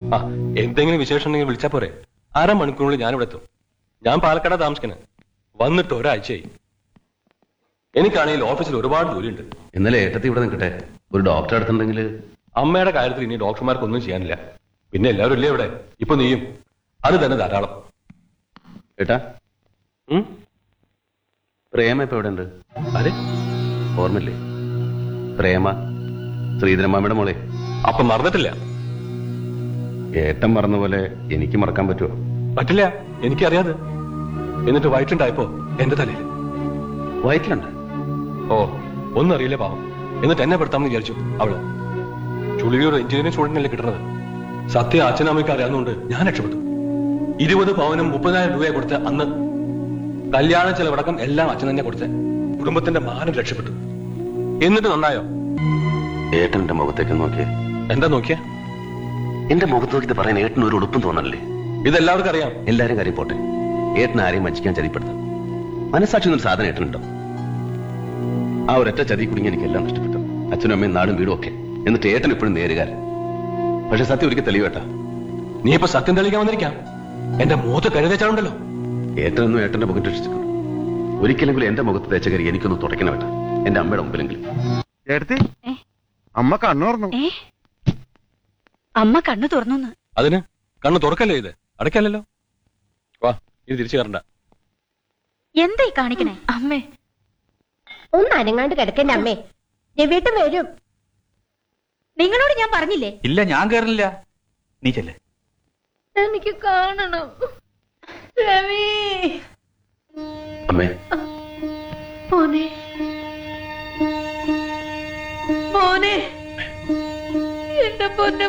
ആ എന്തെങ്കിലും വിശേഷം ഉണ്ടെങ്കിൽ വിളിച്ചാ പോരെ അരമണിക്കൂറിനുള്ളിൽ ഞാൻ ഇവിടെ എത്തും ഞാൻ പാലക്കാട് താമസിക്കുന്നത് വന്നിട്ട് ഒരാഴ്ചയായി എനിക്കാണെങ്കിൽ ഓഫീസിൽ ഒരുപാട് ജോലിയുണ്ട് ഇന്നലെ ഏട്ടത്തി ഇവിടെ നിൽക്കട്ടെ ഒരു ഡോക്ടറെ അടുത്തുണ്ടെങ്കിൽ അമ്മയുടെ കാര്യത്തിൽ ഇനി ഡോക്ടർമാർക്കൊന്നും ചെയ്യാനില്ല പിന്നെ എല്ലാവരും ഇല്ലേ ഇവിടെ ഇപ്പൊ നീയും അത് തന്നെ ധാരാളം ഏട്ടാ ഉം? പ്രേമ ഇപ്പൊ എവിടെ ഉണ്ട് ആര് ഓർമ്മയില്ലേ പ്രേമ ശ്രീധരമാമയുടെ മോളെ അപ്പൊ മറന്നിട്ടില്ല ഏട്ടൻ മറന്ന പോലെ എനിക്ക് മറക്കാൻ പറ്റുമോ പറ്റില്ല എനിക്കറിയാതെ എന്നിട്ട് വയറ്റുണ്ടായപ്പോ എന്റെ തലയിൽ വയറ്റിലുണ്ട് ഓ ഒന്നും അറിയില്ല പാവം എന്നിട്ട് എന്നെ പെടുത്താമെന്ന് വിചാരിച്ചു അവള് ചുളിയൊരു എഞ്ചിനീയറിംഗ് സ്റ്റുഡന്റിനല്ലേ കിട്ടുന്നത് സത്യം അച്ഛനമ്മയ്ക്ക് അറിയാവുന്നതുകൊണ്ട് ഞാൻ രക്ഷപ്പെട്ടു ഇരുപത് പവനും മുപ്പതിനായിരം രൂപയെ കൊടുത്ത് അന്ന് കല്യാണ ചെലവടക്കം എല്ലാം അച്ഛൻ തന്നെ കൊടുത്ത് കുടുംബത്തിന്റെ മാനം രക്ഷപ്പെട്ടു എന്നിട്ട് നന്നായോ ഏട്ടൻ എന്റെ മുഖത്തേക്ക് നോക്കിയേ എന്താ നോക്കിയ എന്റെ മുഖത്ത് നോക്കിയിട്ട് പറയാൻ ഏട്ടന് ഒരു ഉടുപ്പും തോന്നണില്ലേ ഇതെല്ലാവർക്കും അറിയാം എല്ലാരും കാര്യം പോട്ടെ ഏട്ടൻ ആരെയും വഞ്ചിക്കാൻ ചതിപ്പെടുത്താം മനസ്സാക്ഷി എന്നൊരു സാധനം ഏട്ടനുണ്ടോ ആ ഒരൊറ്റ ചതി കുടുങ്ങി എനിക്ക് എല്ലാം നഷ്ടപ്പെട്ടു അച്ഛനും അമ്മയും നാടും വീടും ഒക്കെ എന്നിട്ട് ഏട്ടൻ ഇപ്പോഴും നേരുകാരൻ പക്ഷെ സത്യം ഒരിക്കൽ തെളിവേട്ടാ നീ ഇപ്പൊ സത്യം തെളിയിക്കാൻ വന്നിരിക്കാം എന്റെ മുഖത്ത് കരുതച്ചാളുണ്ടല്ലോ ഏട്ടനൊന്നും ഏട്ടന്റെ മുഖം രക്ഷിച്ചിട്ടുണ്ട് ഒരിക്കലെങ്കിലും എന്റെ മുഖത്ത് തേച്ച കരി എനിക്കൊന്ന് തുടയ്ക്കണം ഏട്ടാ എന്റെ അമ്മയുടെ മുമ്പിലെങ്കിലും എടുത്തി ഏ? അമ്മ കണ്ണോർന്നു ഏ അമ്മ കണ്ണു തുറന്നു അതിന് കണ്ണ് തുറക്കല്ലേ ഇത് അടയ്ക്കല്ലല്ലോ വാ ഇത് തിരിച്ചു കയറണ്ട എന്തായി കാണിക്കണേ അമ്മേ ഒന്ന് അനങ്ങാണ്ട് കിടക്കണ്ട അമ്മേ രവിയേട്ടൻ വരും നിങ്ങളോട് ഞാൻ പറഞ്ഞില്ലേ ഇല്ല ഞാൻ കയറില്ല നീ ചെല്ലേ എനിക്ക് കാണണം രവി അമ്മേ മോനെ മോനെ എന്റെ പൊന്നെ